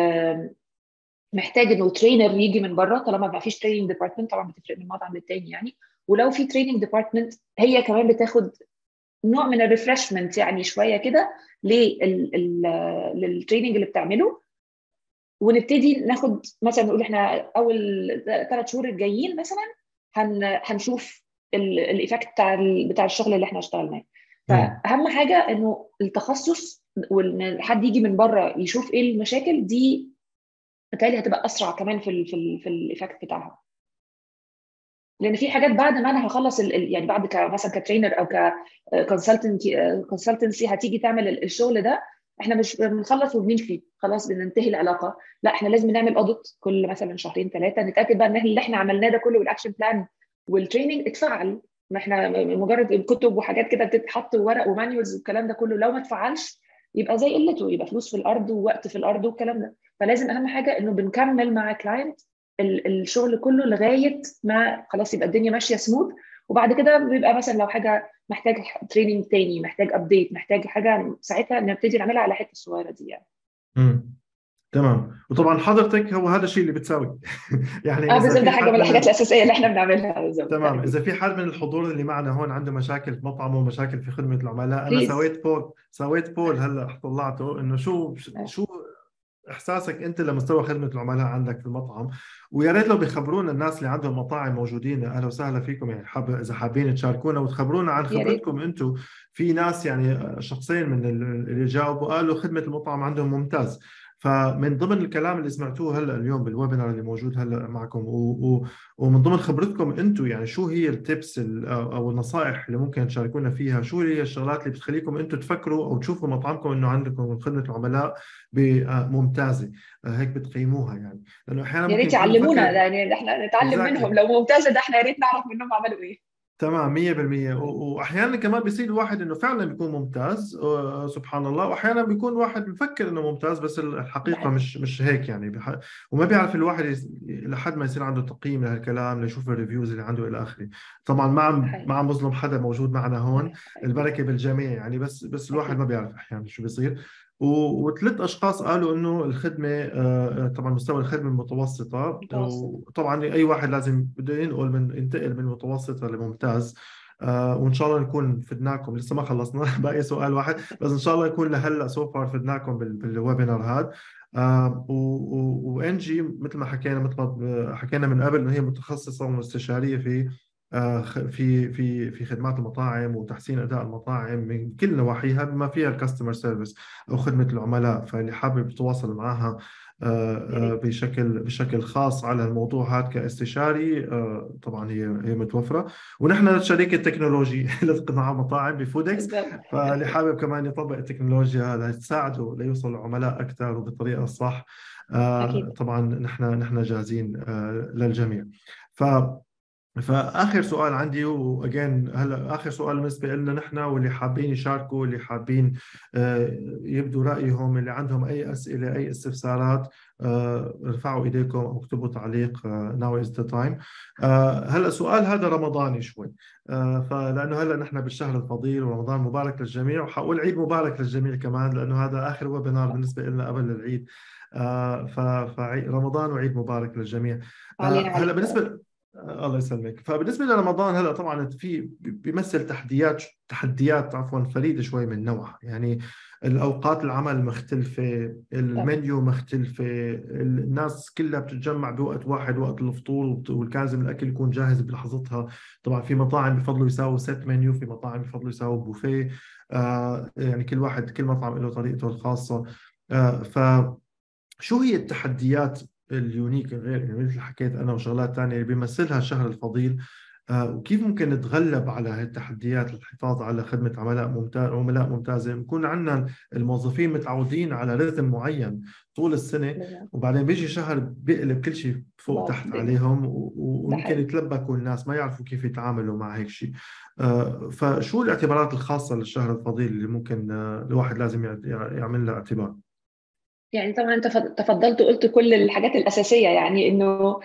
محتاج انه ترينر يجي من بره طالما ما فيش تريننج ديبارتمنت طبعا بتفرق من مطعم للتاني يعني ولو في تريننج ديبارتمنت هي كمان بتاخد نوع من الريفرشمنت يعني شويه كده للتريننج اللي بتعمله ونبتدي ناخد مثلا نقول احنا اول ثلاث شهور الجايين مثلا هن هنشوف الايفكت بتاع بتاع الشغل اللي احنا اشتغلناه فاهم حاجه انه التخصص وان حد يجي من بره يشوف ايه المشاكل دي بالتالي هتبقى اسرع كمان في ال في ال في الايفكت بتاعها لان في حاجات بعد ما انا هخلص يعني بعد مثلا كترينر او كونسلتنسي هتيجي تعمل الشغل ده احنا مش بنخلص وبنمشي خلاص بننتهي العلاقه لا احنا لازم نعمل اوديت كل مثلا شهرين ثلاثه نتاكد بقى ان اللي احنا عملناه ده كله والاكشن بلان والتريننج اتفعل ما احنا مجرد كتب وحاجات كده بتتحط ورق ومانيولز والكلام ده كله لو ما اتفعلش يبقى زي قلته يبقى فلوس في الارض ووقت في الارض والكلام ده فلازم اهم حاجه انه بنكمل مع كلاينت الشغل كله لغايه ما خلاص يبقى الدنيا ماشيه سموث وبعد كده بيبقى مثلا لو حاجه محتاج تريننج تاني محتاج ابديت محتاج حاجه ساعتها نبتدي نعملها على الحته الصغيره دي يعني امم تمام وطبعا حضرتك هو هذا الشيء اللي بتساوي يعني اه بالظبط ده حاجه من الحاجات الاساسيه اللي احنا بنعملها بالظبط تمام اذا في حد من الحضور اللي معنا هون عنده مشاكل في مطعمه ومشاكل في خدمه العملاء انا سويت بول سويت بول هلا طلعته انه شو شو احساسك انت لمستوى خدمه العملاء عندك في المطعم ويا ريت لو بيخبرونا الناس اللي عندهم مطاعم موجودين اهلا وسهلا فيكم يعني حاب اذا حابين تشاركونا وتخبرونا عن خبرتكم انتم في ناس يعني شخصين من اللي جاوبوا قالوا خدمه المطعم عندهم ممتاز فمن ضمن الكلام اللي سمعتوه هلا اليوم بالويبينار اللي موجود هلا معكم و... و... ومن ضمن خبرتكم انتم يعني شو هي التبس او النصائح اللي ممكن تشاركونا فيها شو هي الشغلات اللي بتخليكم انتم تفكروا او تشوفوا مطعمكم انه عندكم خدمه العملاء ممتازه هيك بتقيموها يعني لانه احيانا يا ريت يعلمونا يعني احنا نتعلم منهم لو ممتازه ده احنا يا ريت نعرف منهم عملوا ايه تمام 100% واحيانا كمان بيصير الواحد انه فعلا بيكون ممتاز آه، سبحان الله واحيانا بيكون واحد بفكر انه ممتاز بس الحقيقه مش مش هيك يعني بح... وما بيعرف الواحد لحد ما يصير عنده تقييم لهالكلام ليشوف الريفيوز اللي عنده الى اخره طبعا ما عم ما عم بظلم حدا موجود معنا هون البركه بالجميع يعني بس بس الواحد ما بيعرف احيانا شو بيصير وثلاث اشخاص قالوا انه الخدمه آه، آه، طبعا مستوى الخدمه المتوسطه وطبعا اي واحد لازم بده ينقل من ينتقل من متوسطه لممتاز آه وان شاء الله نكون فدناكم لسه ما خلصنا باقي سؤال واحد بس ان شاء الله نكون لهلا سو فار فدناكم بالويبينار هذا آه وانجي مثل ما حكينا مثل ما حكينا من قبل انه هي متخصصه ومستشاريه في آه، في في في خدمات المطاعم وتحسين اداء المطاعم من كل نواحيها بما فيها الكاستمر سيرفيس او خدمه العملاء فاللي حابب يتواصل معها آه، آه، بشكل بشكل خاص على الموضوع هذا كاستشاري طبعا هي هي متوفره ونحن شركه تكنولوجي لقطاع مطاعم بفودكس فاللي حابب كمان يطبق التكنولوجيا هذا تساعده ليوصل لعملاء اكثر وبالطريقه الصح طبعا نحن نحن جاهزين للجميع ف فاخر سؤال عندي واجين هلا اخر سؤال بالنسبه لنا نحن واللي حابين يشاركوا اللي حابين آه، يبدوا رايهم اللي عندهم اي اسئله اي استفسارات آه، ارفعوا ايديكم او اكتبوا تعليق ناو از ذا تايم هلا السؤال هذا رمضاني شوي آه، فلانه هلا نحن بالشهر الفضيل ورمضان مبارك للجميع وحقول عيد مبارك للجميع كمان لانه هذا اخر ويبينار بالنسبه لنا قبل العيد فرمضان وعيد مبارك للجميع هلا بالنسبه الله يسلمك فبالنسبه لرمضان هلا طبعا في بيمثل تحديات تحديات عفوا فريده شوي من نوعها يعني الاوقات العمل مختلفه المنيو مختلفه الناس كلها بتتجمع بوقت واحد وقت الفطور والكازم الاكل يكون جاهز بلحظتها طبعا في مطاعم بفضلوا يساووا ست منيو في مطاعم بفضلوا يساووا بوفيه آه يعني كل واحد كل مطعم له طريقته الخاصه آه ف شو هي التحديات اليونيك غير يعني مثل حكيت انا وشغلات ثانيه اللي بيمثلها الشهر الفضيل آه، وكيف ممكن نتغلب على هذه التحديات الحفاظ على خدمه عملاء ممتاز عملاء ممتازه نكون عندنا الموظفين متعودين على رتم معين طول السنه وبعدين بيجي شهر بيقلب كل شيء فوق تحت عليهم ويمكن يتلبكوا الناس ما يعرفوا كيف يتعاملوا مع هيك شيء آه، فشو الاعتبارات الخاصه للشهر الفضيل اللي ممكن آه، الواحد لازم يعمل لها اعتبار يعني طبعا انت تفضلت وقلت كل الحاجات الاساسيه يعني انه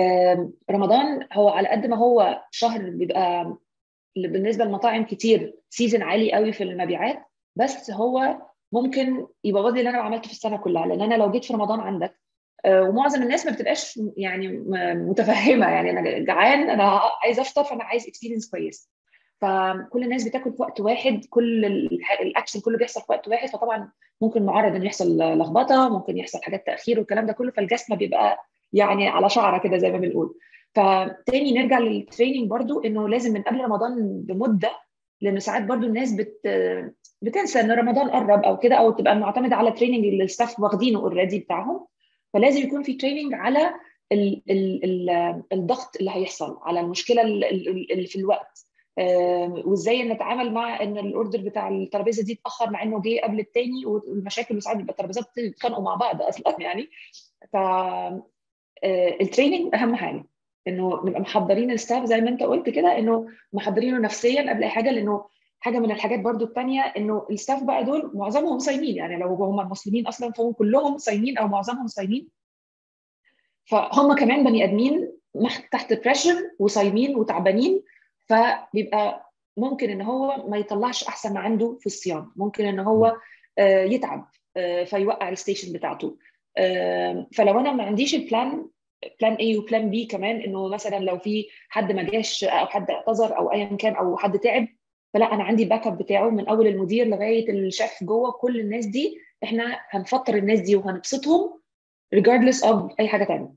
رمضان هو على قد ما هو شهر بيبقى بالنسبه للمطاعم كتير سيزون عالي قوي في المبيعات بس هو ممكن يبقى اللي انا عملته في السنه كلها لان انا لو جيت في رمضان عندك آه، ومعظم الناس ما بتبقاش يعني متفهمه يعني انا جعان انا عايز افطر فانا عايز اكسبيرينس كويس فكل الناس بتاكل في وقت واحد كل الاكشن كله بيحصل في وقت واحد فطبعا ممكن معرض انه يحصل لخبطه ممكن يحصل حاجات تاخير والكلام ده كله فالجسم بيبقى يعني على شعره كده زي ما بنقول فتاني نرجع للتريننج برضو انه لازم من قبل رمضان بمده لان ساعات برضو الناس بت بتنسى ان رمضان قرب او كده او تبقى معتمده على تريننج اللي الستاف واخدينه اوريدي بتاعهم فلازم يكون في تريننج على ال ال ال الضغط اللي هيحصل على المشكله اللي في الوقت وازاي نتعامل مع ان الاوردر بتاع الترابيزه دي اتاخر مع انه جه قبل الثاني والمشاكل ساعات بيبقى الترابيزات بيتخانقوا مع بعض اصلا يعني ف التريننج اهم حاجه انه نبقى محضرين الستاف زي ما انت قلت كده انه محضرينه نفسيا قبل اي حاجه لانه حاجه من الحاجات برضو الثانيه انه الستاف بقى دول معظمهم صايمين يعني لو هم مسلمين اصلا فهم كلهم صايمين او معظمهم صايمين فهم كمان بني ادمين تحت بريشر وصايمين وتعبانين فبيبقى ممكن ان هو ما يطلعش احسن ما عنده في الصيام ممكن ان هو يتعب فيوقع الستيشن بتاعته فلو انا ما عنديش البلان بلان اي وبلان بي كمان انه مثلا لو في حد ما جاش او حد اعتذر او ايا كان او حد تعب فلا انا عندي باك اب بتاعه من اول المدير لغايه الشيف جوه كل الناس دي احنا هنفطر الناس دي وهنبسطهم regardless of اي حاجه ثانيه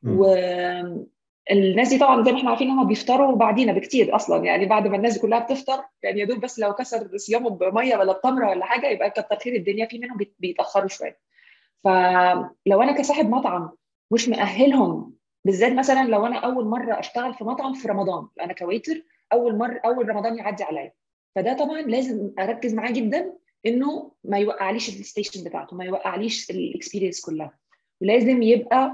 والناس دي طبعا زي ما احنا عارفين هم بيفطروا بعدينا بكتير اصلا يعني بعد ما الناس دي كلها بتفطر يعني يا دوب بس لو كسر صيامه بميه ولا بتمره ولا حاجه يبقى كتر خير الدنيا في منهم بيتاخروا شويه فلو انا كصاحب مطعم مش مأهلهم بالذات مثلا لو انا اول مره اشتغل في مطعم في رمضان انا كويتر اول مره اول رمضان يعدي عليا فده طبعا لازم اركز معاه جدا انه ما يوقعليش الستيشن بتاعته ما يوقعليش الاكسبيرينس كلها ولازم يبقى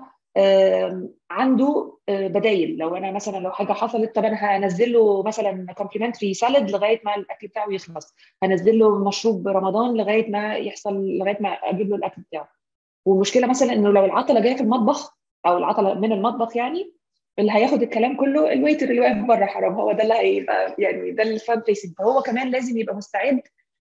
عنده بدايل لو انا مثلا لو حاجه حصلت طب انا هنزل له مثلا كومبلمنتري سالد لغايه ما الاكل بتاعه يخلص هنزل له مشروب رمضان لغايه ما يحصل لغايه ما اجيب له الاكل بتاعه والمشكله مثلا انه لو العطله جايه في المطبخ او العطله من المطبخ يعني اللي هياخد الكلام كله الويتر اللي واقف بره حرام هو ده اللي هيبقى يعني ده الفان فيسنج فهو كمان لازم يبقى مستعد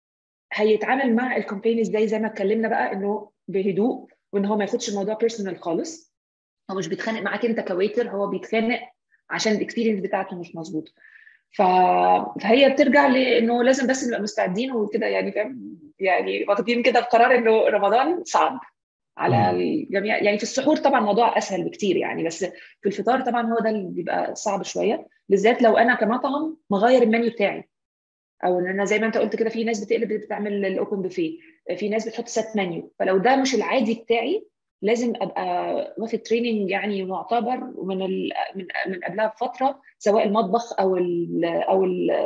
هيتعامل مع الكامبين ازاي زي ما اتكلمنا بقى انه بهدوء وان هو ما ياخدش الموضوع بيرسونال خالص هو مش بيتخانق معاك انت كويتر هو بيتخانق عشان الاكسبيرينس بتاعته مش مظبوطه ف... فهي بترجع لانه لازم بس نبقى مستعدين وكده يعني فاهم يعني واخدين كده بقرار انه رمضان صعب على الجميع يعني في السحور طبعا الموضوع اسهل بكتير يعني بس في الفطار طبعا هو ده اللي بيبقى صعب شويه بالذات لو انا كمطعم مغير المنيو بتاعي او ان انا زي ما انت قلت كده في ناس بتقلب بتعمل الاوبن بوفيه في ناس بتحط سات منيو فلو ده مش العادي بتاعي لازم ابقى واخد تريننج يعني معتبر ومن من من قبلها بفتره سواء المطبخ او ال او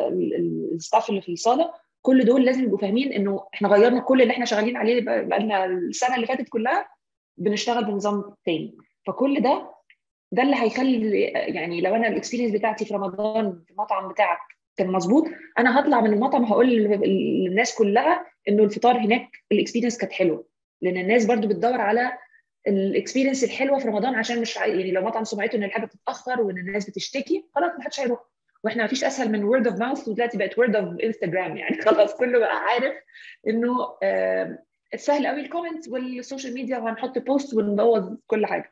الستاف اللي في الصاله كل دول لازم يبقوا فاهمين انه احنا غيرنا كل اللي احنا شغالين عليه بقالنا السنه اللي فاتت كلها بنشتغل بنظام تاني فكل ده ده اللي هيخلي يعني لو انا الاكسبيرينس بتاعتي في رمضان في المطعم بتاعك كان مظبوط انا هطلع من المطعم هقول للناس كلها انه الفطار هناك الاكسبيرينس كانت حلوه لان الناس برضو بتدور على الاكسبيرينس الحلوه في رمضان عشان مش يعني لو مطعم سمعته ان الحاجه بتتاخر وان الناس بتشتكي خلاص ما حدش هيروح واحنا ما فيش اسهل من وورد اوف ماوث ودلوقتي بقت وورد اوف انستجرام يعني خلاص كله بقى عارف انه آه سهل قوي الكومنتس والسوشيال ميديا وهنحط بوست ونبوظ كل حاجه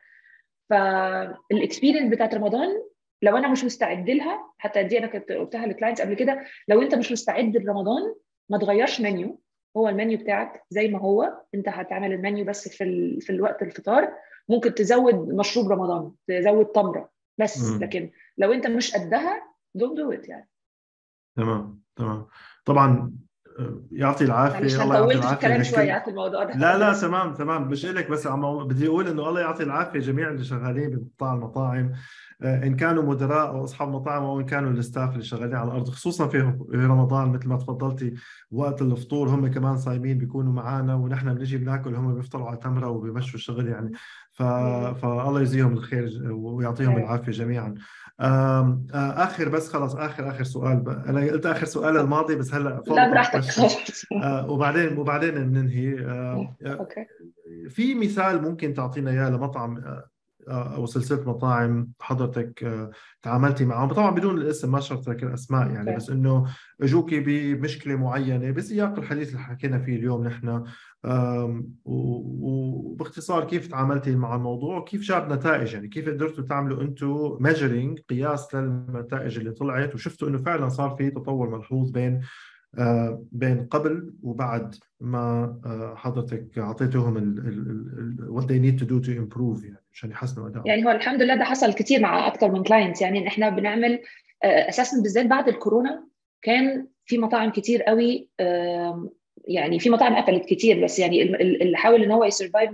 فالاكسبيرينس بتاعت رمضان لو انا مش مستعد لها حتى دي انا كنت قلتها للكلاينتس قبل كده لو انت مش مستعد لرمضان ما تغيرش منيو هو المنيو بتاعك زي ما هو انت هتعمل المنيو بس في ال... في الوقت الفطار ممكن تزود مشروب رمضان تزود تمره بس م. لكن لو انت مش قدها دونت دو ات يعني تمام تمام طبعا يعطي العافيه معلش الله انا يعطي طولت في العافيه الكلام شويه لكل على الموضوع ده لا لا تمام تمام مش لك بس عم بدي اقول انه الله يعطي العافيه جميع اللي شغالين بقطاع المطاعم آه، ان كانوا مدراء او اصحاب مطاعم او ان كانوا الستاف اللي شغالين على الارض خصوصا في رمضان مثل ما تفضلتي وقت الفطور هم كمان صايمين بيكونوا معنا ونحن بنيجي بناكل هم بيفطروا على تمره وبيمشوا الشغل يعني ف... فالله يجزيهم الخير ويعطيهم العافيه جميعا آم، آه، اخر بس خلص اخر اخر سؤال بقى. انا قلت اخر سؤال الماضي بس هلا لا فوق براحتك question. آه، وبعدين وبعدين بننهي آه، آه، اوكي في مثال ممكن تعطينا اياه لمطعم آه، آه، او سلسله مطاعم حضرتك آه، تعاملتي معهم طبعا بدون الاسم ما شرط ذكر اسماء يعني أوكي. بس انه اجوكي بمشكله معينه بسياق الحديث اللي حكينا فيه اليوم نحن آم، و- وباختصار كيف تعاملتي مع الموضوع وكيف جاب نتائج يعني كيف قدرتوا تعملوا انتم ميجرينج قياس للنتائج اللي طلعت وشفتوا انه فعلا صار في تطور ملحوظ بين آه، بين قبل وبعد ما آه، حضرتك اعطيتهم ال ال ال what they need to do to improve يعني عشان يحسنوا ادائهم يعني هو الحمد لله ده حصل كتير مع اكتر من كلاينتس يعني ان احنا بنعمل اساسا بالذات بعد الكورونا كان في مطاعم كتير قوي آم، يعني في مطاعم قفلت كتير بس يعني ال- ال- اللي حاول ان هو يسرفايف منهم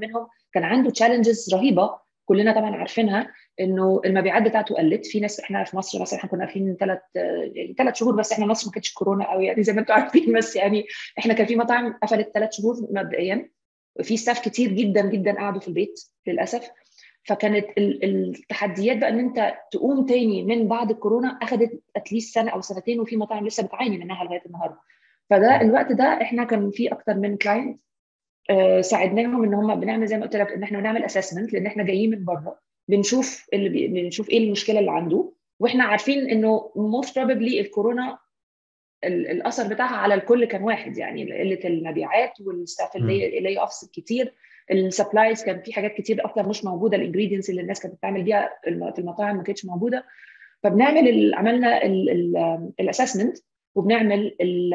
كان عنده تشالنجز رهيبه كلنا طبعا عارفينها انه المبيعات بتاعته قلت في ناس احنا في مصر مثلا احنا كنا عارفين ثلاث يعني ثلاث شهور بس احنا مصر ما كانتش كورونا قوي يعني زي ما انتم عارفين بس يعني احنا كان في مطاعم قفلت ثلاث شهور مبدئيا في ستاف كتير جدا جدا قعدوا في البيت للاسف فكانت التحديات بقى ان انت تقوم تاني من بعد الكورونا اخذت اتليست سنه او سنتين وفي مطاعم لسه بتعاني منها لغايه النهارده فده الوقت ده احنا كان في اكتر من كلاينت آه، ساعدناهم ان هم بنعمل زي ما قلت لك ان احنا بنعمل اسسمنت لان احنا جايين من بره بنشوف اللي بي... بنشوف ايه المشكله اللي عنده واحنا عارفين انه موست بروبلي الكورونا الاثر بتاعها على الكل كان واحد يعني قله المبيعات والستاف اللي اللي اوفس كتير السبلايز كان في حاجات كتير اكتر مش موجوده الانجريدينتس اللي الناس كانت بتعمل بيها في المطاعم ما كانتش موجوده فبنعمل عملنا الاسسمنت وبنعمل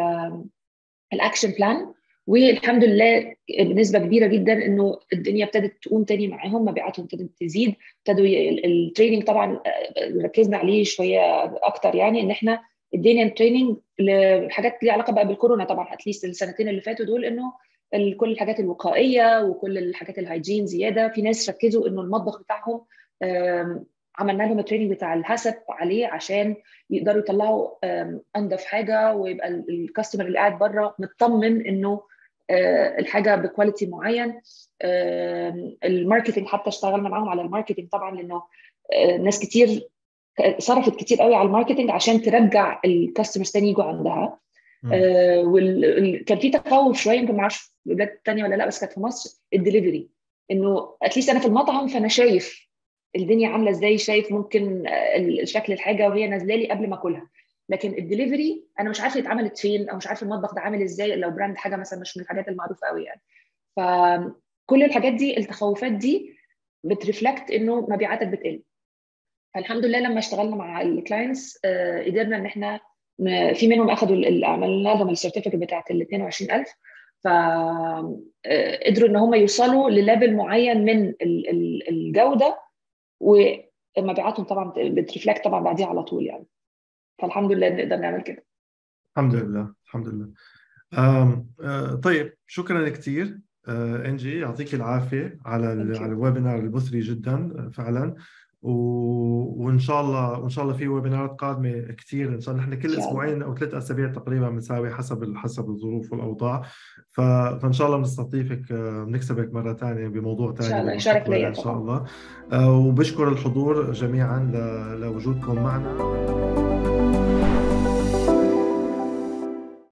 الاكشن بلان والحمد لله بنسبه كبيره جدا انه الدنيا ابتدت تقوم تاني معاهم مبيعاتهم ابتدت تزيد ابتدوا التريننج طبعا ركزنا عليه شويه اكتر يعني ان احنا ادينا تريننج لحاجات ليها علاقه بقى بالكورونا طبعا اتليست السنتين اللي فاتوا دول انه كل الحاجات الوقائيه وكل الحاجات الهايجين زياده في ناس ركزوا انه المطبخ بتاعهم عملنا لهم التريننج بتاع الهسب عليه عشان يقدروا يطلعوا انضف حاجه ويبقى الكاستمر اللي قاعد بره مطمن انه آه، الحاجه بكواليتي معين الماركتنج حتى اشتغلنا معاهم على الماركتنج طبعا لانه آه، ناس كتير صرفت كتير قوي على الماركتنج عشان ترجع الكاستمرز تاني يجوا عندها آه وال... كان في تخوف شويه يمكن ما اعرفش بلاد ثانيه ولا لا بس كانت في مصر الدليفري انه اتليست انا في المطعم فانا شايف الدنيا عامله ازاي شايف ممكن آه، شكل الحاجه وهي نازله لي قبل ما اكلها لكن الدليفري انا مش عارفه اتعملت فين او مش عارفه المطبخ ده عامل ازاي لو براند حاجه مثلا مش من الحاجات المعروفه قوي يعني فكل الحاجات دي التخوفات دي بترفلكت انه مبيعاتك بتقل فالحمد لله لما اشتغلنا مع الكلاينتس آه، قدرنا ان احنا في منهم اخذوا عملنا لهم السيرتيفيكت بتاعت ال 22000 فقدروا ان هم يوصلوا لليفل معين من الجوده ومبيعاتهم طبعا بترفلكت طبعا بعديها على طول يعني فالحمد لله نقدر نعمل كده الحمد لله الحمد لله آم آه طيب شكرا كثير آه انجي يعطيك العافيه على على الويبينار المثري جدا فعلا وان شاء الله وان شاء الله في ويبينارات قادمه كثير ان شاء الله نحن كل اسبوعين او ثلاث اسابيع تقريبا بنساوي حسب حسب الظروف والاوضاع فان شاء الله بنستضيفك بنكسبك مره ثانيه بموضوع ثاني ان شاء الله شرف لي ان شاء الله آه، وبشكر الحضور جميعا لوجودكم معنا